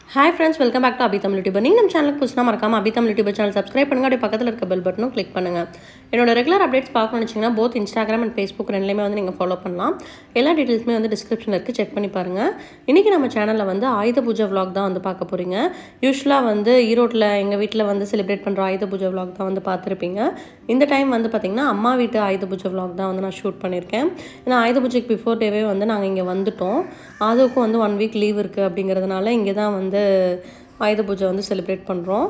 hi friends welcome back to Abi Tamil YouTuber நீங்கள் நம்ம சேனலுக்கு புதுசாக மறக்காம Abi Tamil YouTuber channel subscribe பண்ணுங்க அப்படியே பக்கத்தில் இருக்க பெல் பட்டனும் கிளிக் பண்ணுங்கள் என்னோட ரெகுலர் அப்டேட்ஸ் பார்க்கணும்னு வச்சிங்கன்னா போத் இன்ஸ்டாகிராம் அண்ட் ஃபேஸ்புக் ரெண்டுலேயுமே வந்து நீங்கள் ஃபாலோ பண்ணலாம் எல்லா டீட்டெயில்ஸுமே வந்து டிஸ்கிரிப்ஷனில் இருக்குது செக் பண்ணி பாருங்கள் இன்றைக்கி நம்ம சேனலில் வந்து ஆயுத பூஜை vlog தான் வந்து பார்க்க போகிறீங்க யூஸ்வலாக வந்து ஈரோட்டில் எங்கள் வீட்டில் வந்து செலிப்ரேட் பண்ணுற ஆயுத பூஜை vlog தான் வந்து பார்த்துருப்பீங்க இந்த டைம் வந்து பார்த்திங்கன்னா அம்மா வீட்டு ஆயுத பூஜை vlog தான் வந்து நான் ஷூட் பண்ணியிருக்கேன் ஏன்னா ஆயுத பூஜைக்கு பிஃபோர் டேவே வந்து நாங்கள் இங்கே வந்துட்டோம் அதுக்கும் வந்து ஒன் வீக் லீவ் இருக்குது அப்படிங்கிறதுனால இங்கே தான் வந்து ஆயுத பூஜை வந்து செலிப்ரேட் பண்ணுறோம்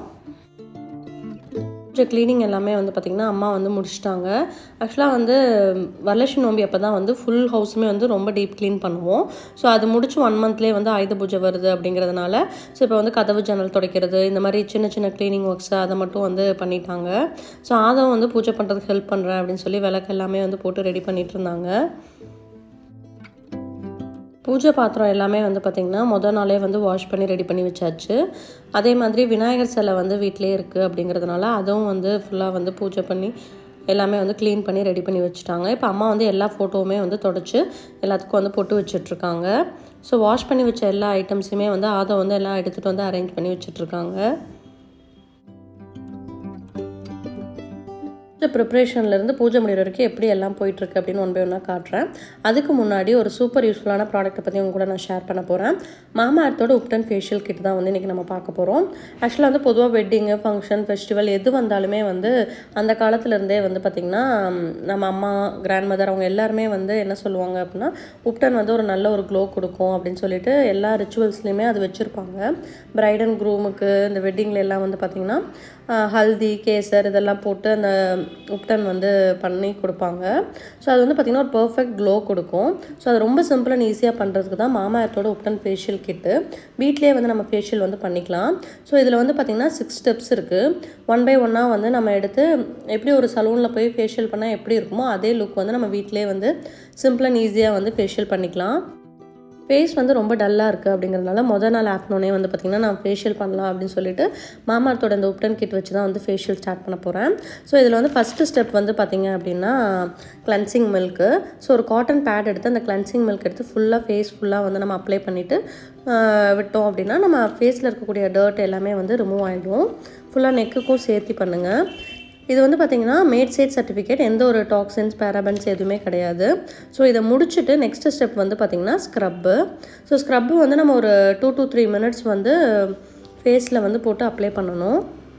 பூஜை க்ளீனிங் எல்லாமே வந்து பார்த்திங்கன்னா அம்மா வந்து முடிச்சிட்டாங்க ஆக்சுவலாக வந்து வரலட்சுமி நோம்பி அப்போ தான் வந்து ஃபுல் ஹவுஸுமே வந்து ரொம்ப டீப் க்ளீன் பண்ணுவோம் ஸோ அது முடிச்சு ஒன் மந்த்லேயே வந்து ஆயுத பூஜை வருது அப்படிங்கிறதுனால ஸோ இப்போ வந்து கதவு ஜன்னல் துடைக்கிறது இந்த மாதிரி சின்ன சின்ன க்ளீனிங் ஒர்க்ஸ் அதை மட்டும் வந்து பண்ணிட்டாங்க ஸோ அதை வந்து பூஜை பண்ணுறதுக்கு ஹெல்ப் பண்ணுறேன் அப்படின்னு சொல்லி விளக்கு எல்லாமே வந்து போட்டு ரெடி பண்ணிட்டு இருந்தாங்க பூஜை பாத்திரம் எல்லாமே வந்து பார்த்திங்கன்னா மொதல் நாளே வந்து வாஷ் பண்ணி ரெடி பண்ணி வச்சாச்சு அதே மாதிரி விநாயகர் சிலை வந்து வீட்டிலே இருக்குது அப்படிங்கிறதுனால அதுவும் வந்து ஃபுல்லாக வந்து பூஜை பண்ணி எல்லாமே வந்து க்ளீன் பண்ணி ரெடி பண்ணி வச்சுட்டாங்க இப்போ அம்மா வந்து எல்லா ஃபோட்டோவுமே வந்து தொடச்சி எல்லாத்துக்கும் வந்து பொட்டு வச்சிட்ருக்காங்க ஸோ வாஷ் பண்ணி வச்ச எல்லா ஐட்டம்ஸுமே வந்து அதை வந்து எல்லாம் எடுத்துகிட்டு வந்து அரேஞ்ச் பண்ணி வச்சிட்ருக்காங்க பூஜை ப்ரிப்ரேஷன்லேருந்து பூஜை முடிகிற வரைக்கும் எப்படி எல்லாம் போயிட்டுருக்கு அப்படின்னு ஒன் பை ஒன்னாக காட்டுறேன் அதுக்கு முன்னாடி ஒரு சூப்பர் யூஸ்ஃபுல்லான ப்ராடக்ட்டை பற்றி உங்க கூட நான் ஷேர் பண்ண போகிறேன் மாமா அர்த்தோட உப்டன் ஃபேஷியல் கிட் தான் வந்து இன்றைக்கி நம்ம பார்க்க போகிறோம் ஆக்சுவலாக வந்து பொதுவாக வெட்டிங்கு ஃபங்க்ஷன் ஃபெஸ்டிவல் எது வந்தாலுமே வந்து அந்த காலத்துலேருந்தே வந்து பார்த்திங்கன்னா நம்ம அம்மா கிராண்ட் மதர் அவங்க எல்லாருமே வந்து என்ன சொல்லுவாங்க அப்படின்னா உப்டன் வந்து ஒரு நல்ல ஒரு க்ளோ கொடுக்கும் அப்படின்னு சொல்லிட்டு எல்லா ரிச்சுவல்ஸ்லையுமே அது வச்சுருப்பாங்க பிரைட் அண்ட் க்ரூமுக்கு இந்த வெட்டிங்கில் எல்லாம் வந்து பார்த்திங்கன்னா ஹல்தி கேசர் இதெல்லாம் போட்டு அந்த உப்டன் வந்து பண்ணி கொடுப்பாங்க ஸோ அது வந்து பார்த்திங்கன்னா ஒரு பர்ஃபெக்ட் க்ளோ கொடுக்கும் ஸோ அது ரொம்ப சிம்பிள் அண்ட் ஈஸியாக பண்ணுறதுக்கு தான் மாமா எர்த்தோட உப்டன் ஃபேஷியல் கிட்டு வீட்லேயே வந்து நம்ம ஃபேஷியல் வந்து பண்ணிக்கலாம் ஸோ இதில் வந்து பார்த்திங்கன்னா சிக்ஸ் ஸ்டெப்ஸ் இருக்குது ஒன் பை ஒன்னாக வந்து நம்ம எடுத்து எப்படி ஒரு சலூனில் போய் ஃபேஷியல் பண்ணால் எப்படி இருக்குமோ அதே லுக் வந்து நம்ம வீட்டிலே வந்து சிம்பிள் அண்ட் ஈஸியாக வந்து ஃபேஷியல் பண்ணிக்கலாம் ஃபேஸ் வந்து ரொம்ப டல்லாக இருக்குது அப்படிங்கிறதுனால மொதல் நாள் ஆஃப்டர்நூனே வந்து பார்த்திங்கன்னா நான் ஃபேஷியல் பண்ணலாம் அப்படின்னு சொல்லிட்டு மாமார்த்தோட இந்த உப்டன் கிட் வச்சு தான் வந்து ஃபேஷியல் ஸ்டார்ட் பண்ண போகிறேன் ஸோ இதில் வந்து ஃபஸ்ட்டு ஸ்டெப் வந்து பார்த்திங்க அப்படின்னா கிளன்சிங் மில்க்கு ஸோ ஒரு காட்டன் பேட் எடுத்து அந்த கிளன்சிங் மில்க் எடுத்து ஃபுல்லாக ஃபேஸ் ஃபுல்லாக வந்து நம்ம அப்ளை பண்ணிவிட்டு விட்டோம் அப்படின்னா நம்ம ஃபேஸில் இருக்கக்கூடிய டர்ட் எல்லாமே வந்து ரிமூவ் ஆகிடும் ஃபுல்லாக நெக்குக்கும் சேர்த்தி பண்ணுங்கள் இது வந்து பார்த்திங்கன்னா மேட் சேட் சர்டிஃபிகேட் எந்த ஒரு டாக்ஸின்ஸ் பேராபன்ஸ் எதுவுமே கிடையாது ஸோ இதை முடிச்சுட்டு நெக்ஸ்ட் ஸ்டெப் வந்து பார்த்திங்கன்னா ஸ்க்ரப்பு ஸோ ஸ்க்ரப்பு வந்து நம்ம ஒரு டூ டு த்ரீ மினிட்ஸ் வந்து ஃபேஸில் வந்து போட்டு அப்ளை பண்ணணும்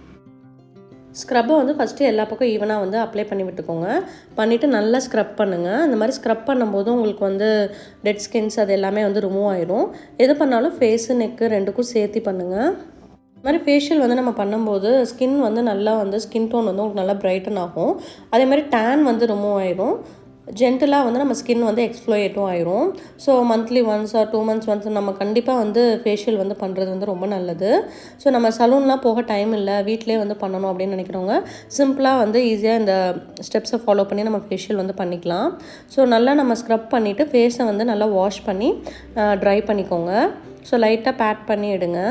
ஸ்க்ரப்பை வந்து ஃபஸ்ட்டு எல்லா பக்கம் ஈவனாக வந்து அப்ளை பண்ணி விட்டுக்கோங்க பண்ணிவிட்டு நல்லா ஸ்க்ரப் பண்ணுங்கள் இந்த மாதிரி ஸ்க்ரப் பண்ணும்போது உங்களுக்கு வந்து டெட் ஸ்கின்ஸ் அது எல்லாமே வந்து ரிமூவ் ஆயிரும் எது பண்ணாலும் ஃபேஸு நெக்கு ரெண்டுக்கும் சேர்த்து பண்ணுங்கள் இது மாதிரி ஃபேஷியல் வந்து நம்ம பண்ணும்போது ஸ்கின் வந்து நல்லா வந்து ஸ்கின் டோன் வந்து உங்களுக்கு நல்லா பிரைட்டன் ஆகும் அதே மாதிரி டேன் வந்து ரிமூவ் ஆயிரும் ஜென்டலாக வந்து நம்ம ஸ்கின் வந்து எக்ஸ்ப்ளோயேட்டும் ஆயிரும் so monthly once or two months once நம்ம கண்டிப்பாக வந்து ஃபேஷியல் வந்து பண்ணுறது வந்து ரொம்ப நல்லது ஸோ நம்ம சலூன்லாம் போக டைம் இல்லை வீட்டிலே வந்து பண்ணணும் அப்படின்னு நினைக்கிறவங்க சிம்பிளாக வந்து ஈஸியாக இந்த ஸ்டெப்ஸை ஃபாலோ பண்ணி நம்ம ஃபேஷியல் வந்து பண்ணிக்கலாம் ஸோ நல்லா நம்ம ஸ்க்ரப் பண்ணிவிட்டு ஃபேஸை வந்து நல்லா வாஷ் பண்ணி ட்ரை பண்ணிக்கோங்க ஸோ லைட்டாக பேட் பண்ணி எடுங்க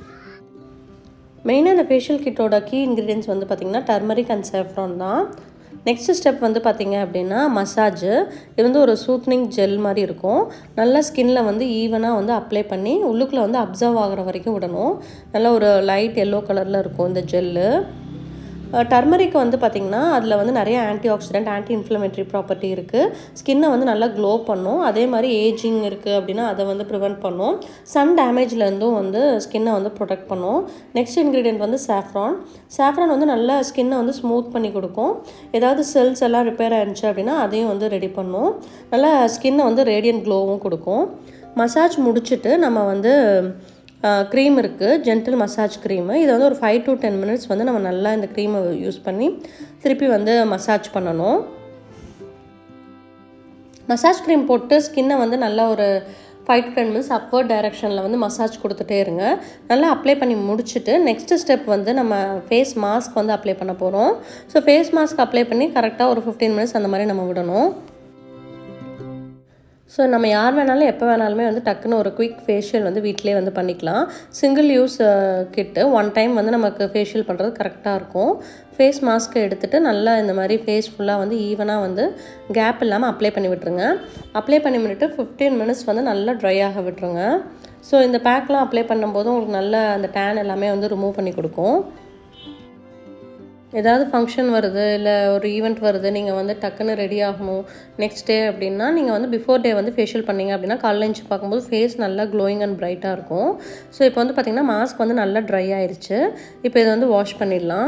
மெயினாக இந்த ஃபேஷியல் கிட்டோட கீ இன்க்ரீடியன்ஸ் வந்து பார்த்திங்கன்னா டர்மரிக் அண்ட் சேஃப்ரான் தான் நெக்ஸ்ட் ஸ்டெப் வந்து பார்த்திங்க அப்படின்னா மசாஜு இது வந்து ஒரு சூத்னிங் ஜெல் மாதிரி இருக்கும் நல்லா ஸ்கின்ல வந்து ஈவனாக வந்து அப்ளை பண்ணி உள்ளுக்குள்ளே வந்து அப்சர்வ் ஆகிற வரைக்கும் விடணும் நல்லா ஒரு லைட் எல்லோ கலரில் இருக்கும் இந்த ஜெல்லு டர்மரிக் வந்து பார்த்திங்கன்னா அதில் வந்து நிறைய antioxidant anti inflammatory property இருக்குது ஸ்கின்னை வந்து நல்லா க்ளோ பண்ணும் அதே மாதிரி ஏஜிங் இருக்குது அப்படின்னா அதை வந்து ப்ரிவெண்ட் பண்ணும் சன் டேமேஜ்லேருந்தும் வந்து ஸ்கின்னை வந்து ப்ரொடெக்ட் பண்ணும் நெக்ஸ்ட் இன்க்ரீடியன்ட் வந்து சாஃப்ரான் சாஃப்ரான் வந்து நல்லா ஸ்கின்னை வந்து ஸ்மூத் பண்ணி கொடுக்கும் ஏதாவது செல்ஸ் எல்லாம் ரிப்பேர் ஆயிருந்துச்சு அப்படின்னா அதையும் வந்து ரெடி பண்ணும் நல்லா ஸ்கின்னை வந்து ரேடியன்ட் க்ளோவும் கொடுக்கும் மசாஜ் முடிச்சுட்டு நம்ம வந்து க்ரீம் இருக்குது ஜென்டில் மசாஜ் க்ரீமு இதை வந்து ஒரு ஃபைவ் டு டென் மினிட்ஸ் வந்து நம்ம நல்லா இந்த க்ரீமை யூஸ் பண்ணி திருப்பி வந்து மசாஜ் பண்ணணும் மசாஜ் க்ரீம் போட்டு ஸ்கின்னை வந்து நல்லா ஒரு five to ten minutes upward டைரக்ஷனில் வந்து மசாஜ் கொடுத்துட்டே இருங்க நல்லா அப்ளை பண்ணி முடிச்சுட்டு நெக்ஸ்ட்டு ஸ்டெப் வந்து நம்ம ஃபேஸ் மாஸ்க் வந்து அப்ளை பண்ண போகிறோம் ஸோ ஃபேஸ் மாஸ்க் அப்ளை பண்ணி கரெக்டாக ஒரு ஃபிஃப்டீன் மினிட்ஸ் அந்த மாதிரி நம்ம விடணும் ஸோ நம்ம யார் வேணாலும் எப்போ வேணாலுமே வந்து டக்குன்னு ஒரு குயிக் ஃபேஷியல் வந்து வீட்டிலே வந்து பண்ணிக்கலாம் single use kit one time வந்து நமக்கு ஃபேஷியல் பண்ணுறது கரெக்டாக இருக்கும் ஃபேஸ் மாஸ்க்கை எடுத்துகிட்டு நல்லா இந்த மாதிரி ஃபேஸ் ஃபுல்லாக வந்து ஈவனாக வந்து கேப் இல்லாமல் அப்ளை பண்ணி விட்டுருங்க அப்ளை பண்ணி விட்டுட்டு ஃபிஃப்டீன் மினிட்ஸ் வந்து நல்லா ட்ரை ஆக விட்டுருங்க ஸோ இந்த பேக்லாம் அப்ளை பண்ணும்போது உங்களுக்கு நல்ல அந்த டேன் எல்லாமே வந்து ரிமூவ் பண்ணி கொடுக்கும் ஏதாவது ஃபங்க்ஷன் வருது இல்லை ஒரு ஈவெண்ட் வருது நீங்கள் வந்து டக்குன்னு ரெடி ஆகணும் நெக்ஸ்ட் டே அப்படின்னா நீங்கள் வந்து பிஃபோர் டே வந்து ஃபேஷியல் பண்ணீங்க அப்படின்னா காலைல எழுந்து பார்க்கும்போது ஃபேஸ் நல்லா க்ளோயிங் அண்ட் பிரைட்டாக இருக்கும் ஸோ இப்போ வந்து பார்த்திங்கன்னா மாஸ்க் வந்து நல்லா ட்ரை ஆயிருச்சு இப்போ இதை வந்து வாஷ் பண்ணிடலாம்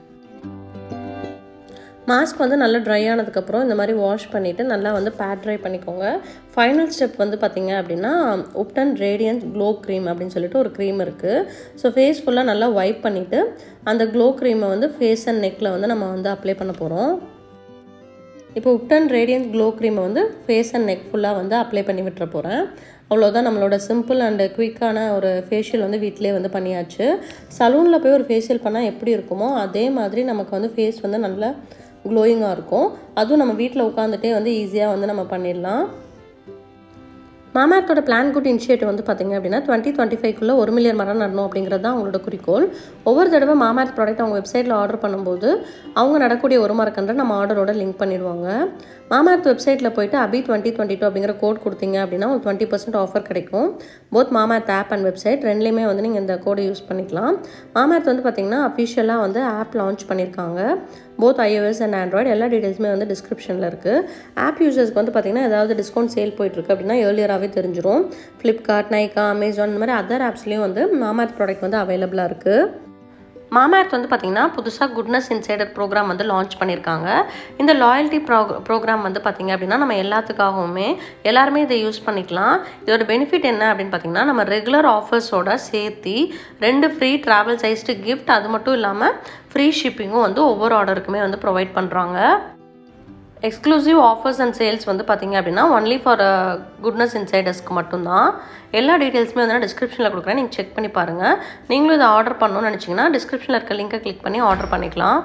மாஸ்க் வந்து நல்லா ட்ரை ஆனதுக்கப்புறம் இந்த மாதிரி வாஷ் பண்ணிவிட்டு நல்லா வந்து பேட் ட்ரை பண்ணிக்கோங்க ஃபைனல் ஸ்டெப் வந்து பார்த்திங்க அப்படின்னா உப்டன் ரேடியன்ஸ் க்ளோ க்ரீம் அப்படின்னு சொல்லிட்டு ஒரு க்ரீம் இருக்குது ஸோ ஃபேஸ் ஃபுல்லாக நல்லா வைப் பண்ணிவிட்டு அந்த க்ளோ க்ரீமை வந்து ஃபேஸ் அண்ட் நெக்கில் வந்து நம்ம வந்து அப்ளை பண்ண போகிறோம் இப்போ உப்டன் ரேடியன்ஸ் க்ளோ க்ரீமை வந்து ஃபேஸ் அண்ட் நெக் ஃபுல்லாக வந்து அப்ளை பண்ணி விட்டுற போகிறேன் அவ்வளோதான் நம்மளோட சிம்பிள் அண்டு குயிக்கான ஒரு ஃபேஷியல் வந்து வீட்டிலே வந்து பண்ணியாச்சு சலூனில் போய் ஒரு ஃபேஷியல் பண்ணால் எப்படி இருக்குமோ அதே மாதிரி நமக்கு வந்து ஃபேஸ் வந்து நல்லா க்ளோயிங்காக இருக்கும் அதுவும் நம்ம வீட்டில் உட்காந்துட்டே வந்து ஈஸியாக வந்து நம்ம பண்ணிடலாம் மாமார்த்தோட பிளான் குட் இனிஷியேட்டிவ் வந்து பார்த்திங்க அப்படின்னா டுவெண்ட்டி டுவெண்ட்டி ஃபைவ்க்குள்ளே ஒரு மில்லியன் மரம் நடணும் அப்படிங்கிறது தான் அவங்களோட குறிக்கோள் ஒவ்வொரு தடவை மாமார்த் ப்ராடக்ட் அவங்க வெப்சைட்டில் ஆர்டர் பண்ணும்போது அவங்க நடக்கூடிய ஒரு மரக்கன்றை நம்ம ஆர்டரோட லிங்க் பண்ணிடுவாங்க மாமார்த் வெப்சைட்டில் போயிட்டு அபி டுவெண்ட்டி டுவெண்ட்டி டூ அப்படிங்கிற கோட் கொடுத்தீங்க அப்படின்னா உங்களுக்கு டுவெண்ட்டி பர்சன்ட் ஆஃபர் கிடைக்கும் both Mamaearth app and website ரெண்டுலேயுமே வந்து நீங்கள் இந்த கோடை யூஸ் பண்ணிக்கலாம் மாமார்த் வந்து பார்த்திங்கன்னா அஃபிஷியலாக வந்து ஆப் லான்ச் பண்ணியிருக்காங்க போத் iOS அண்ட் ஆண்ட்ராய்டு எல்லா டீட்டெயில்ஸுமே வந்து டிஸ்கிரிப்ஷனில் இருக்குது ஆப் யூசர்ஸ்க்கு வந்து பார்த்திங்கன்னா ஏதாவது டிஸ்கவுண்ட் சேல் போயிட்டுருக்கு அப்படின்னா ஏர்லியராகவே தெரிஞ்சிடும் ஃப்ளிப்கார்ட் நைக்கா அமேசான் இந்த மாதிரி அதர் ஆப்ஸ்லேயும் வந்து மாமார்த் ப்ராடக்ட் வந்து அவைலபிளாக இருக்குது மாமார்த் வந்து பார்த்திங்கன்னா புதுசாக குட்னஸ் இன்சைடர் ப்ரோக்ராம் வந்து லான்ச் பண்ணியிருக்காங்க இந்த லாயல்ட்டி ப்ரோ ப்ரோக்ராம் வந்து பார்த்திங்க அப்படின்னா நம்ம எல்லாத்துக்காகவுமே எல்லாருமே இதை யூஸ் பண்ணிக்கலாம் இதோட பெனிஃபிட் என்ன அப்படின்னு பார்த்திங்கன்னா நம்ம ரெகுலர் ஆஃபர்ஸோட சேர்த்து ரெண்டு ஃப்ரீ ட்ராவல் சைஸ்டு கிஃப்ட் அது மட்டும் இல்லாமல் ஃப்ரீ ஷிப்பிங்கும் வந்து ஒவ்வொரு ஆர்டருக்குமே வந்து ப்ரொவைட் பண்ணுறாங்க எக்ஸ்க்ளூசிவ் ஆஃபர்ஸ் அண்ட் சேல்ஸ் வந்து பார்த்திங்க அப்படின்னா ஒன்லி ஃபார் குட்னஸ் இன்சைடர்ஸ்க்கு மட்டும்தான் எல்லா டீட்டெயில்ஸுமே வந்து நான் டிஸ்கிரிப்ஷனில் கொடுக்குறேன் நீங்கள் செக் பண்ணி பாருங்கள் நீங்களும் இதை ஆர்டர் பண்ணணும்னு நினச்சிங்கன்னா டிஸ்கிரிப்ஷனில் இருக்க லிங்கை கிளிக் பண்ணி ஆர்டர் பண்ணிக்கலாம்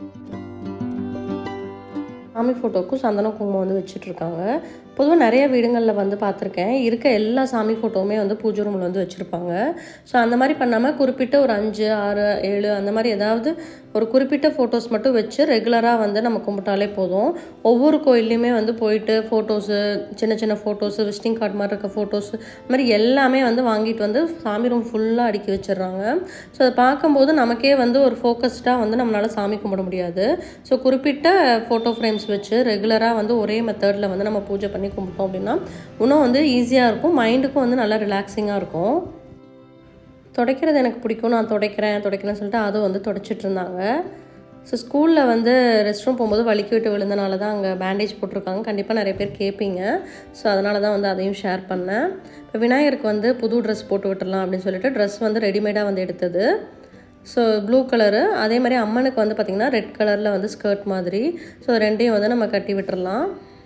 சாமி ஃபோட்டோக்கும் சந்தன குங்குமம் வந்து வச்சுட்ருக்காங்க பொதுவாக நிறைய வீடுங்களில் வந்து பார்த்துருக்கேன் இருக்க எல்லா சாமி ஃபோட்டோவுமே வந்து பூஜை ரூமில் வந்து வச்சுருப்பாங்க ஸோ அந்த மாதிரி பண்ணாமல் குறிப்பிட்ட ஒரு அஞ்சு ஆறு ஏழு அந்த மாதிரி ஏதாவது ஒரு குறிப்பிட்ட ஃபோட்டோஸ் மட்டும் வச்சு ரெகுலராக வந்து நம்ம கும்பிட்டாலே போதும் ஒவ்வொரு கோயில்லையுமே வந்து போயிட்டு ஃபோட்டோஸு சின்ன சின்ன ஃபோட்டோஸு விசிட்டிங் கார்டு மாதிரி இருக்க ஃபோட்டோஸு இந்த மாதிரி எல்லாமே வந்து வாங்கிட்டு வந்து சாமி ரூம் ஃபுல்லாக அடுக்கி வச்சிடுறாங்க ஸோ அதை பார்க்கும்போது நமக்கே வந்து ஒரு ஃபோக்கஸ்டாக வந்து நம்மளால் சாமி கும்பிட முடியாது ஸோ குறிப்பிட்ட ஃபோட்டோ ஃப்ரேம்ஸ் வச்சு ரெகுலராக வந்து ஒரே மெத்தடில் வந்து நம்ம பூஜை பண்ணி கும்பிட்டோம் அப்படின்னா இன்னும் வந்து ஈஸியாக இருக்கும் மைண்டுக்கும் வந்து நல்லா ரிலாக்ஸிங்காக இருக்கும் துடைக்கிறது எனக்கு பிடிக்கும் நான் துடைக்கிறேன் துடைக்கிறேன்னு சொல்லிட்டு அதுவும் வந்து துடைச்சிட்டு இருந்தாங்க ஸோ ஸ்கூலில் வந்து ரெஸ்ட் ரூம் போகும்போது வலிக்கி விட்டு விழுந்தனால தான் அங்கே பேண்டேஜ் போட்டிருக்காங்க கண்டிப்பாக நிறைய பேர் கேட்பீங்க ஸோ அதனால தான் வந்து அதையும் ஷேர் பண்ணேன் இப்போ விநாயகருக்கு வந்து புது ட்ரெஸ் போட்டு விட்டுடலாம் அப்படின்னு சொல்லிட்டு ட்ரெஸ் வந்து ரெடிமேடாக வந்து எடுத்தது ஸோ ப்ளூ கலரு அதே மாதிரி அம்மனுக்கு வந்து பார்த்திங்கன்னா ரெட் கலரில் வந்து ஸ்கர்ட் மாதிரி ஸோ ரெண்டையும் வந்து நம்ம கட்டி விட்டுறலாம்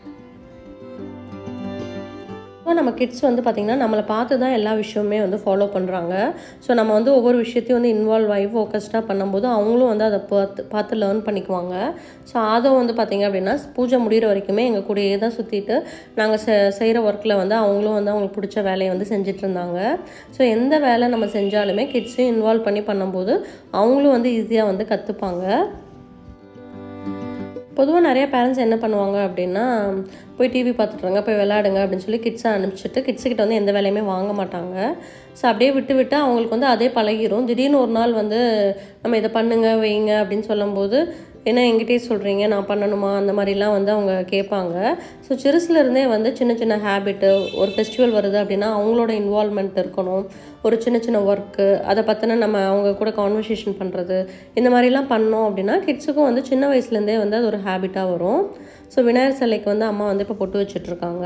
இப்போ நம்ம கிட்ஸ் வந்து பார்த்திங்கன்னா நம்மளை பார்த்து தான் எல்லா விஷயமுமே வந்து ஃபாலோ பண்ணுறாங்க ஸோ நம்ம வந்து ஒவ்வொரு விஷயத்தையும் வந்து இன்வால்வ் ஆகி ஃபோக்கஸ்டாக பண்ணும்போது அவங்களும் வந்து அதை பார்த்து பார்த்து லேர்ன் பண்ணிக்குவாங்க ஸோ ஆதம் வந்து பார்த்திங்க அப்படின்னா பூஜை முடிகிற வரைக்குமே எங்கள் கூடயே தான் சுற்றிட்டு நாங்கள் செ செய்கிற ஒர்க்கில் வந்து அவங்களும் வந்து அவங்களுக்கு பிடிச்ச வேலையை வந்து செஞ்சுட்டு இருந்தாங்க ஸோ எந்த வேலை நம்ம செஞ்சாலுமே கிட்ஸையும் இன்வால்வ் பண்ணி பண்ணும்போது அவங்களும் வந்து ஈஸியாக வந்து கற்றுப்பாங்க பொதுவாக நிறைய பேரண்ட்ஸ் என்ன பண்ணுவாங்க அப்படின்னா போய் டிவி பார்த்துட்றாங்க போய் விளையாடுங்க அப்படின்னு சொல்லி கிட்ஸை அனுப்பிச்சிட்டு கிட்ஸுக்கிட்ட வந்து எந்த வேலையுமே வாங்க மாட்டாங்க ஸோ அப்படியே விட்டு விட்டு அவங்களுக்கு வந்து அதே பழகிரும் திடீர்னு ஒரு நாள் வந்து நம்ம இதை பண்ணுங்க வைங்க அப்படின்னு சொல்லும்போது என்ன எங்கிட்டே சொல்கிறீங்க நான் பண்ணணுமா அந்த மாதிரிலாம் வந்து அவங்க கேட்பாங்க ஸோ சிறுசுலேருந்தே வந்து சின்ன சின்ன ஹேபிட்டு ஒரு ஃபெஸ்டிவல் வருது அப்படின்னா அவங்களோட இன்வால்மெண்ட் இருக்கணும் ஒரு சின்ன சின்ன ஒர்க்கு அதை பற்றின நம்ம அவங்க கூட கான்வர்சேஷன் பண்ணுறது இந்த மாதிரிலாம் பண்ணோம் அப்படின்னா கிட்ஸுக்கும் வந்து சின்ன வயசுலேருந்தே வந்து அது ஒரு ஹேபிட்டாக வரும் ஸோ விநாயகர் சிலைக்கு வந்து அம்மா வந்து இப்போ பொட்டு வச்சிட்ருக்காங்க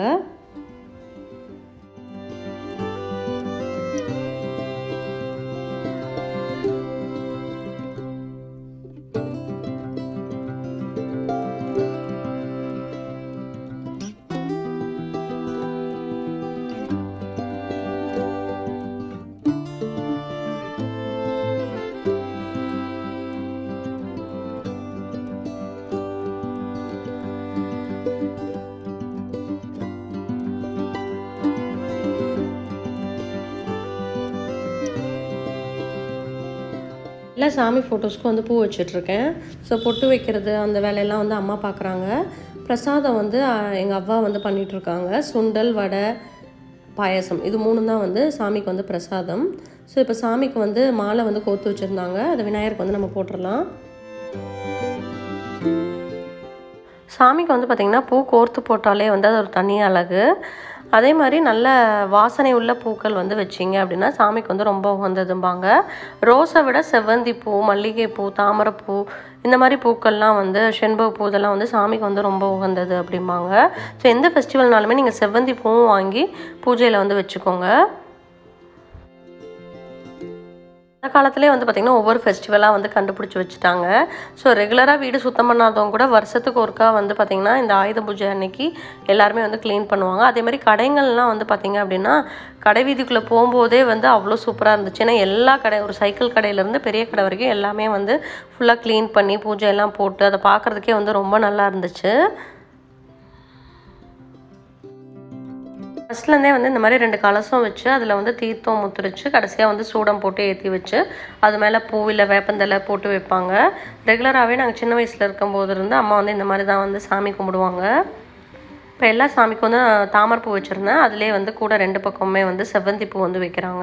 எல்லா சாமி ஃபோட்டோஸ்க்கும் வந்து பூ வச்சிட்ருக்கேன் ஸோ பொட்டு வைக்கிறது அந்த வேலையெல்லாம் வந்து அம்மா பார்க்குறாங்க பிரசாதம் வந்து எங்கள் அவ்வா வந்து பண்ணிகிட்ருக்காங்க சுண்டல் வடை பாயாசம் இது மூணு தான் வந்து சாமிக்கு வந்து பிரசாதம் ஸோ இப்போ சாமிக்கு வந்து மாலை வந்து கோர்த்து வச்சுருந்தாங்க அதை விநாயகருக்கு வந்து நம்ம போட்டுடலாம் சாமிக்கு வந்து பார்த்திங்கன்னா பூ கோர்த்து போட்டாலே வந்து அது ஒரு தனி அழகு அதே மாதிரி நல்ல வாசனை உள்ள பூக்கள் வந்து வச்சிங்க அப்படின்னா சாமிக்கு வந்து ரொம்ப உகந்ததும்பாங்க ரோஸை விட செவ்வந்தி பூ மல்லிகைப்பூ தாமரைப்பூ இந்த மாதிரி பூக்கள்லாம் வந்து செண்பக பூ இதெல்லாம் வந்து சாமிக்கு வந்து ரொம்ப உகந்தது அப்படிம்பாங்க ஸோ எந்த ஃபெஸ்டிவல்னாலுமே நீங்கள் செவ்வந்தி பூவும் வாங்கி பூஜையில் வந்து வச்சுக்கோங்க அந்த காலத்துலேயே வந்து பார்த்திங்கன்னா ஒவ்வொரு ஃபெஸ்டிவலாக வந்து கண்டுபிடிச்சி வச்சுட்டாங்க ஸோ ரெகுலராக வீடு சுத்தம் பண்ணாதவங்க கூட வருஷத்துக்கு ஒருக்கா வந்து பார்த்திங்கன்னா இந்த ஆயுத பூஜை அன்னைக்கு எல்லாருமே வந்து க்ளீன் பண்ணுவாங்க அதே மாதிரி கடைகள்லாம் வந்து பார்த்திங்க அப்படின்னா கடை வீதிக்குள்ளே போகும்போதே வந்து அவ்வளோ சூப்பராக இருந்துச்சு ஏன்னா எல்லா கடை ஒரு சைக்கிள் கடையிலேருந்து பெரிய கடை வரைக்கும் எல்லாமே வந்து ஃபுல்லாக க்ளீன் பண்ணி பூஜை எல்லாம் போட்டு அதை பார்க்குறதுக்கே வந்து ரொம்ப நல்லா இருந்துச்சு ஃபஸ்ட்லேருந்தே வந்து இந்த மாதிரி ரெண்டு கலசம் வச்சு அதில் வந்து தீர்த்தம் முத்துரிச்சு கடைசியாக வந்து சூடம் போட்டு ஏற்றி வச்சு அது மேலே பூவில் வேப்பந்தலை போட்டு வைப்பாங்க ரெகுலராகவே நாங்கள் சின்ன வயசில் இருக்கும்போது இருந்து அம்மா வந்து இந்த மாதிரி தான் வந்து சாமி கும்பிடுவாங்க இப்போ எல்லா சாமிக்கும் வந்து தாமரைப்பூ வச்சுருந்தேன் அதுலேயே வந்து கூட ரெண்டு பக்கமுமே வந்து செவ்வந்தி பூ வந்து வைக்கிறாங்க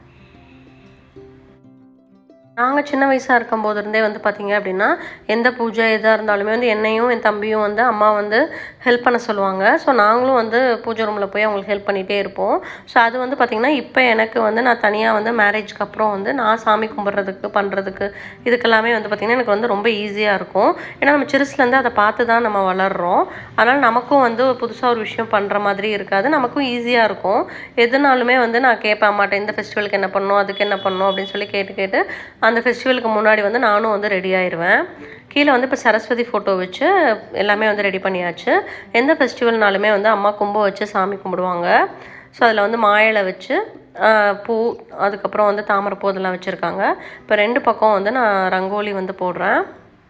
நாங்கள் சின்ன வயசாக இருக்கும்போது இருந்தே வந்து பார்த்திங்க அப்படின்னா எந்த பூஜை எதாக இருந்தாலுமே வந்து என்னையும் என் தம்பியும் வந்து அம்மா வந்து ஹெல்ப் பண்ண சொல்லுவாங்க ஸோ நாங்களும் வந்து பூஜை ரூமில் போய் அவங்களுக்கு ஹெல்ப் பண்ணிகிட்டே இருப்போம் ஸோ அது வந்து பார்த்திங்கன்னா இப்போ எனக்கு வந்து நான் தனியாக வந்து மேரேஜ்க்கு அப்புறம் வந்து நான் சாமி கும்பிட்றதுக்கு பண்ணுறதுக்கு இதுக்கெல்லாமே வந்து பார்த்திங்கன்னா எனக்கு வந்து ரொம்ப ஈஸியாக இருக்கும் ஏன்னா நம்ம சிறுசுலேருந்து அதை பார்த்து தான் நம்ம வளர்கிறோம் அதனால் நமக்கும் வந்து புதுசாக ஒரு விஷயம் பண்ணுற மாதிரி இருக்காது நமக்கும் ஈஸியாக இருக்கும் எதுனாலுமே வந்து நான் கேட்ப மாட்டேன் இந்த ஃபெஸ்டிவலுக்கு என்ன பண்ணணும் அதுக்கு என்ன பண்ணணும் அப்படின்னு சொல்லி கேட்டு கேட்டு அந்த ஃபெஸ்டிவலுக்கு முன்னாடி வந்து நானும் வந்து ரெடி ஆயிடுவேன் கீழே வந்து இப்போ சரஸ்வதி ஃபோட்டோ வச்சு எல்லாமே வந்து ரெடி பண்ணியாச்சு எந்த ஃபெஸ்டிவல்னாலுமே வந்து அம்மா கும்பம் வச்சு சாமி கும்பிடுவாங்க ஸோ அதில் வந்து மாயிலை வச்சு பூ அதுக்கப்புறம் வந்து தாமரை பூ இதெல்லாம் வச்சுருக்காங்க இப்போ ரெண்டு பக்கம் வந்து நான் ரங்கோலி வந்து போடுறேன்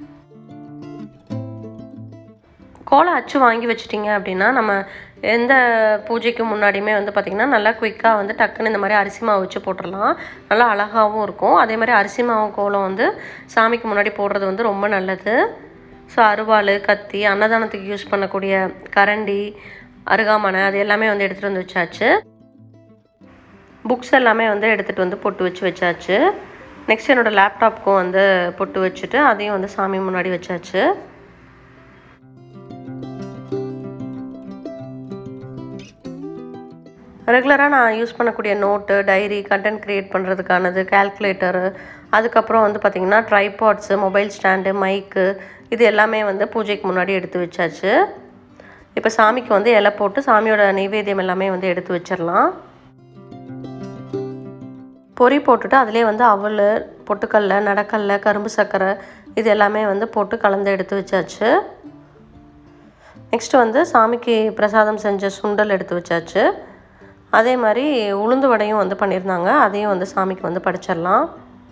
கோலம் அச்சு வாங்கி வச்சிட்டிங்க அப்படின்னா நம்ம எந்த பூஜைக்கு முன்னாடியுமே வந்து பார்த்திங்கன்னா நல்லா குயிக்காக வந்து டக்குன்னு இந்த மாதிரி அரிசி மாவு வச்சு போட்டுடலாம் நல்லா அழகாகவும் இருக்கும் அதே மாதிரி அரிசி மாவு கோலம் வந்து சாமிக்கு முன்னாடி போடுறது வந்து ரொம்ப நல்லது ஸோ அருவாள் கத்தி அன்னதானத்துக்கு யூஸ் பண்ணக்கூடிய கரண்டி அருகாமனை அது எல்லாமே வந்து எடுத்துகிட்டு வந்து வச்சாச்சு புக்ஸ் எல்லாமே வந்து எடுத்துகிட்டு வந்து பொட்டு வச்சு வச்சாச்சு நெக்ஸ்ட் என்னோடய லேப்டாப்புக்கும் வந்து பொட்டு வச்சுட்டு அதையும் வந்து சாமி முன்னாடி வச்சாச்சு ரெகுலராக நான் யூஸ் பண்ணக்கூடிய நோட்டு டைரி கண்டென்ட் க்ரியேட் பண்ணுறதுக்கானது கேல்குலேட்டரு அதுக்கப்புறம் வந்து பார்த்திங்கன்னா ட்ரைபாட்ஸு மொபைல் ஸ்டாண்டு மைக்கு இது எல்லாமே வந்து பூஜைக்கு முன்னாடி எடுத்து வச்சாச்சு இப்போ சாமிக்கு வந்து இலை போட்டு சாமியோட நைவேத்தியம் எல்லாமே வந்து எடுத்து வச்சிடலாம் பொறி போட்டுட்டு அதிலே வந்து அவல் பொட்டுக்கல்ல நடக்கல்ல கரும்பு சர்க்கரை இது எல்லாமே வந்து போட்டு கலந்து எடுத்து வச்சாச்சு நெக்ஸ்ட் வந்து சாமிக்கு பிரசாதம் செஞ்ச சுண்டல் எடுத்து வச்சாச்சு அதே மாதிரி உளுந்து வடையும் வந்து பண்ணியிருந்தாங்க அதையும் வந்து சாமிக்கு வந்து படிச்சிடலாம்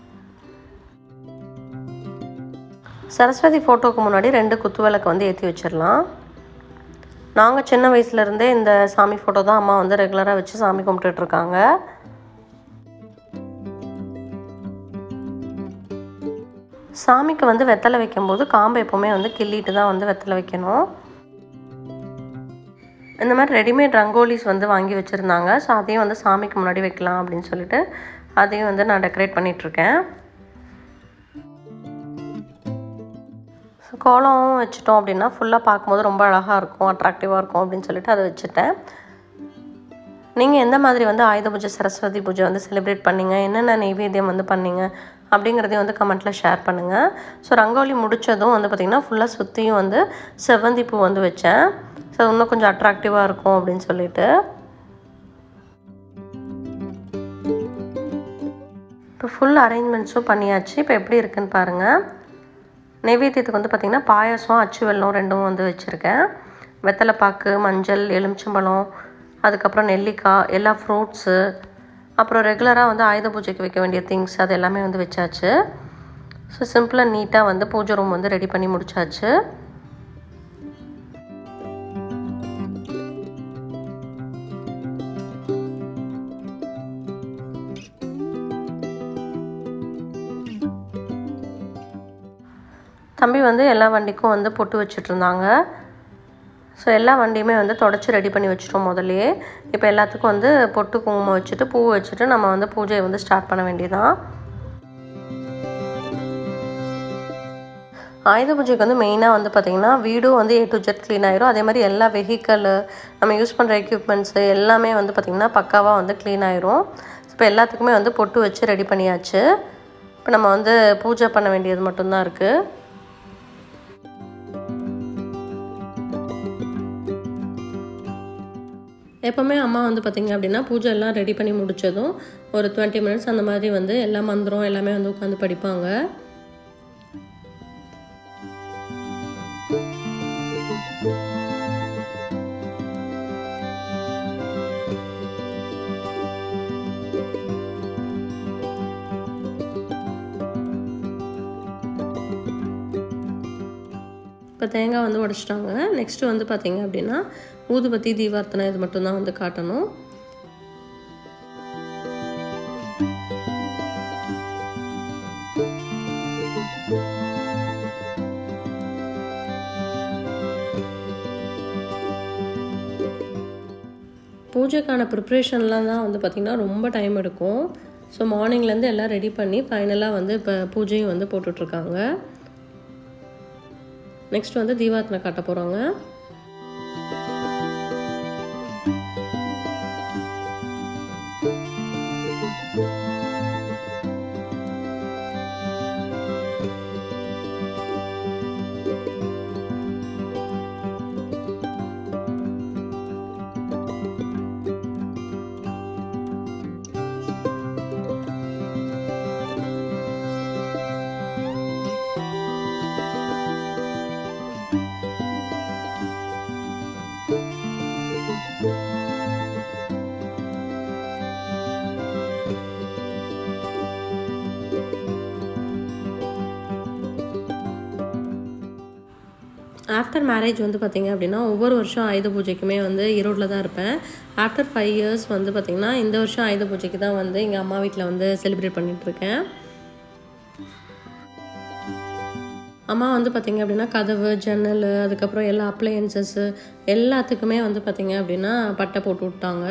சரஸ்வதி ஃபோட்டோவுக்கு முன்னாடி ரெண்டு குத்து விளக்கு வந்து ஏற்றி வச்சிடலாம் நாங்கள் சின்ன வயசுலேருந்தே இந்த சாமி ஃபோட்டோ தான் அம்மா வந்து ரெகுலராக வச்சு சாமி கும்பிட்டுட்ருக்காங்க சாமிக்கு வந்து வெத்தலை வைக்கும்போது காம்பை எப்போவுமே வந்து கிள்ளிட்டு தான் வந்து வெத்தலை வைக்கணும் இந்த மாதிரி ரெடிமேட் ரங்கோலிஸ் வந்து வாங்கி வச்சுருந்தாங்க ஸோ அதையும் வந்து சாமிக்கு முன்னாடி வைக்கலாம் அப்படின்னு சொல்லிட்டு அதையும் வந்து நான் டெக்கரேட் பண்ணிகிட்ருக்கேன் ஸோ கோலம் வச்சுட்டோம் அப்படின்னா ஃபுல்லாக பார்க்கும்போது ரொம்ப அழகாக இருக்கும் அட்ராக்டிவாக இருக்கும் அப்படின்னு சொல்லிட்டு அதை வச்சுட்டேன் நீங்கள் எந்த மாதிரி வந்து ஆயுத பூஜை சரஸ்வதி பூஜை வந்து செலிப்ரேட் பண்ணீங்க என்னென்ன நெய்வேத்தியம் வந்து பண்ணீங்க அப்படிங்கிறதையும் வந்து கமெண்ட்டில் ஷேர் பண்ணுங்கள் ஸோ ரங்கோலி முடித்ததும் வந்து பார்த்திங்கன்னா ஃபுல்லாக சுற்றியும் வந்து செவ்வந்தி பூ வந்து வச்சேன் ஸோ இன்னும் கொஞ்சம் அட்ராக்டிவாக இருக்கும் அப்படின்னு சொல்லிட்டு இப்போ ஃபுல் அரேஞ்ச்மெண்ட்ஸும் பண்ணியாச்சு இப்போ எப்படி இருக்குன்னு பாருங்கள் நெய்வேத்தியத்துக்கு வந்து பார்த்திங்கன்னா பாயாசம் அச்சு வெல்லம் ரெண்டும் வந்து வச்சுருக்கேன் வெத்தலைப்பாக்கு மஞ்சள் எலுமிச்சம்பழம் அதுக்கப்புறம் நெல்லிக்காய் எல்லா ஃப்ரூட்ஸு அப்புறம் ரெகுலராக வந்து ஆயுத பூஜைக்கு வைக்க வேண்டிய திங்ஸ் அது எல்லாமே வந்து வச்சாச்சு ஸோ சிம்பிளாக நீட்டாக வந்து பூஜை ரூம் வந்து ரெடி பண்ணி முடிச்சாச்சு தம்பி வந்து எல்லா வண்டிக்கும் வந்து பொட்டு வச்சுட்டு இருந்தாங்க ஸோ எல்லா வண்டியுமே வந்து தொடச்சி ரெடி பண்ணி வச்சிட்டோம் முதல்லயே இப்போ எல்லாத்துக்கும் வந்து பொட்டு குங்குமம் வச்சுட்டு பூ வச்சுட்டு நம்ம வந்து பூஜையை வந்து ஸ்டார்ட் பண்ண வேண்டியதான் ஆயுத பூஜைக்கு வந்து மெயினாக வந்து பார்த்திங்கன்னா வீடும் வந்து ஏ டு ஜெட் க்ளீன் ஆயிரும் அதே மாதிரி எல்லா வெஹிக்கல் நம்ம யூஸ் பண்ணுற எக்யூப்மெண்ட்ஸு எல்லாமே வந்து பார்த்திங்கன்னா பக்காவாக வந்து க்ளீன் ஆயிரும் இப்போ எல்லாத்துக்குமே வந்து பொட்டு வச்சு ரெடி பண்ணியாச்சு இப்போ நம்ம வந்து பூஜை பண்ண வேண்டியது மட்டும்தான் இருக்குது எப்போவுமே அம்மா வந்து பார்த்திங்க அப்படின்னா பூஜை எல்லாம் ரெடி பண்ணி முடித்ததும் ஒரு டுவெண்ட்டி மினிட்ஸ் அந்த மாதிரி வந்து எல்லா மந்திரம் எல்லாமே வந்து உட்காந்து படிப்பாங்க இப்போ தேங்காய் வந்து உடச்சிட்டாங்க நெக்ஸ்ட்டு வந்து பார்த்திங்க அப்படின்னா ஊதுபத்தி தீபார்த்தனை இது மட்டும்தான் வந்து காட்டணும் பூஜைக்கான ப்ரிப்ரேஷன்லாம் தான் வந்து பார்த்திங்கன்னா ரொம்ப டைம் எடுக்கும் ஸோ மார்னிங்லேருந்து எல்லாம் ரெடி பண்ணி ஃபைனலாக வந்து இப்போ பூஜையும் வந்து போட்டுட்ருக்காங்க நெக்ஸ்ட் வந்து தீபார்த்தனை காட்ட போகிறாங்க ஆஃப்டர் மேரேஜ் வந்து பார்த்திங்க அப்படின்னா ஒவ்வொரு வருஷம் ஆயுத பூஜைக்குமே வந்து ஈரோட்டில் தான் இருப்பேன் ஆஃப்டர் ஃபைவ் இயர்ஸ் வந்து பார்த்திங்கன்னா இந்த வருஷம் ஆயுத பூஜைக்கு தான் வந்து எங்கள் அம்மா வீட்டில் வந்து செலிப்ரேட் பண்ணிகிட்ருக்கேன் அம்மா வந்து பார்த்திங்க அப்படின்னா கதவு ஜன்னல் அதுக்கப்புறம் எல்லா அப்ளையன்சஸ்ஸு எல்லாத்துக்குமே வந்து பார்த்திங்க அப்படின்னா பட்டை போட்டு விட்டாங்க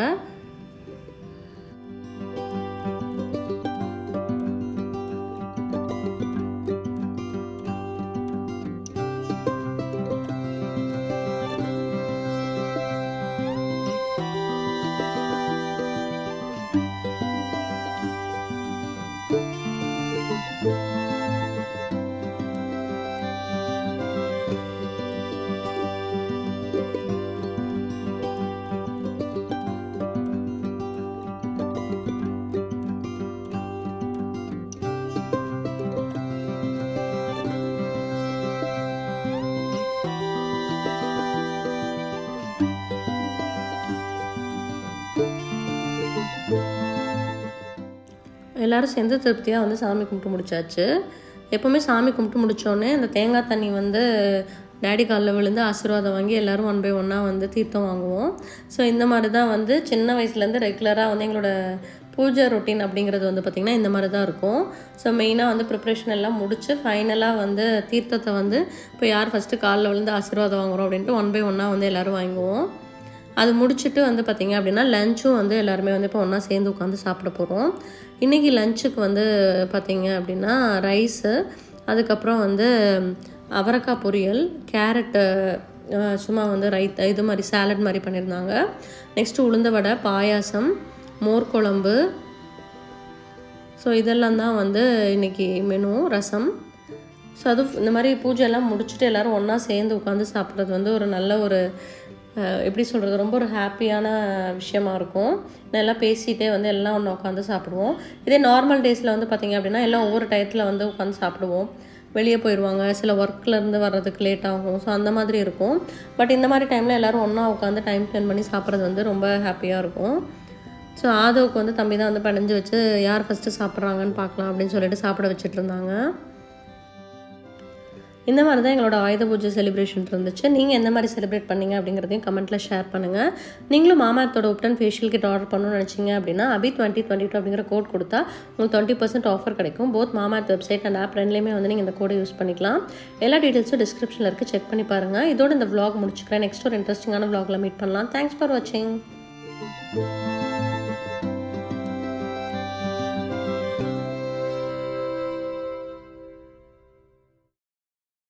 எல்லோரும் சேர்ந்து திருப்தியாக வந்து சாமி கும்பிட்டு முடிச்சாச்சு எப்போவுமே சாமி கும்பிட்டு முடித்தோடனே அந்த தேங்காய் தண்ணி வந்து டேடி காலில் விழுந்து ஆசீர்வாதம் வாங்கி எல்லோரும் ஒன் பை ஒன்னாக வந்து தீர்த்தம் வாங்குவோம் ஸோ இந்த மாதிரி தான் வந்து சின்ன வயசுலேருந்து ரெகுலராக வந்து எங்களோட பூஜை ரொட்டீன் அப்படிங்கிறது வந்து பார்த்திங்கன்னா இந்த மாதிரி தான் இருக்கும் ஸோ மெயினாக வந்து ப்ரிப்ரேஷன் எல்லாம் முடித்து ஃபைனலாக வந்து தீர்த்தத்தை வந்து இப்போ யார் ஃபஸ்ட்டு காலில் விழுந்து ஆசீர்வாதம் வாங்குறோம் அப்படின்ட்டு ஒன் பை ஒன்னாக வந்து எல்லோரும் வாங்குவோம் அது முடிச்சுட்டு வந்து பார்த்திங்க அப்படின்னா லஞ்சும் வந்து எல்லாருமே வந்து இப்போ ஒன்றா சேர்ந்து உட்காந்து சாப்பிட போகிறோம் இன்றைக்கி லஞ்சுக்கு வந்து பார்த்திங்க அப்படின்னா ரைஸு அதுக்கப்புறம் வந்து அவரைக்காய் பொரியல் கேரட்டு சும்மா வந்து ரைத் இது மாதிரி சாலட் மாதிரி பண்ணியிருந்தாங்க நெக்ஸ்ட்டு உளுந்த வடை பாயாசம் மோர் குழம்பு ஸோ இதெல்லாம் தான் வந்து இன்றைக்கி மெனு ரசம் ஸோ அது இந்த மாதிரி பூஜையெல்லாம் முடிச்சுட்டு எல்லோரும் ஒன்றா சேர்ந்து உட்காந்து சாப்பிட்றது வந்து ஒரு நல்ல ஒரு எப்படி சொல்கிறது ரொம்ப ஒரு ஹாப்பியான விஷயமா இருக்கும் நல்லா பேசிகிட்டே வந்து எல்லாம் ஒன்று உட்காந்து சாப்பிடுவோம் இதே நார்மல் டேஸில் வந்து பார்த்திங்க அப்படின்னா எல்லாம் ஒவ்வொரு டயத்தில் வந்து உட்காந்து சாப்பிடுவோம் வெளியே போயிடுவாங்க சில ஒர்க்லேருந்து வர்றதுக்கு லேட் ஆகும் ஸோ அந்த மாதிரி இருக்கும் பட் இந்த மாதிரி டைமில் எல்லோரும் ஒன்றா உட்காந்து டைம் ஸ்பெண்ட் பண்ணி சாப்பிட்றது வந்து ரொம்ப ஹாப்பியாக இருக்கும் ஸோ ஆதவுக்கு வந்து தம்பி தான் வந்து பணிஞ்சு வச்சு யார் ஃபஸ்ட்டு சாப்பிட்றாங்கன்னு பார்க்கலாம் அப்படின்னு சொல்லிட்டு சாப்பிட வச்சுட்டு இருந்தாங்க இந்த மாதிரி தான் எங்களோட ஆயுத பூஜை செலிப்ரேஷன் இருந்துச்சு நீங்கள் எந்த மாதிரி செலிப்ரேட் பண்ணீங்க அப்படிங்கிறதையும் கமெண்ட்டில் ஷேர் பண்ணுங்கள் நீங்களும் மாமாத்தோட உப்டன் ஃபேஷியல் கிட் ஆர்டர் பண்ணணும்னு நினச்சிங்க அப்படின்னா அபி டுவெண்ட்டி டுவெண்ட்டி டூ அப்படிங்கிற கோட் கொடுத்தா உங்களுக்கு டுவெண்ட்டி பர்சன்ட் ஆஃபர் கிடைக்கும் both Mamaearth website and app ரெண்டுலேயுமே வந்து நீங்கள் இந்த கோடை யூஸ் பண்ணிக்கலாம் எல்லா டீட்டெயில்ஸும் டிஸ்கிரிப்ஷனில் இருக்குது செக் பண்ணி பாருங்கள் இதோட இந்த vlog முடிச்சுக்கிறேன் நெக்ஸ்ட் ஒரு இன்ட்ரெஸ்டிங்கான vlogல மீட் பண்ணலாம் தேங்க்ஸ் ஃபார் வாட்சிங்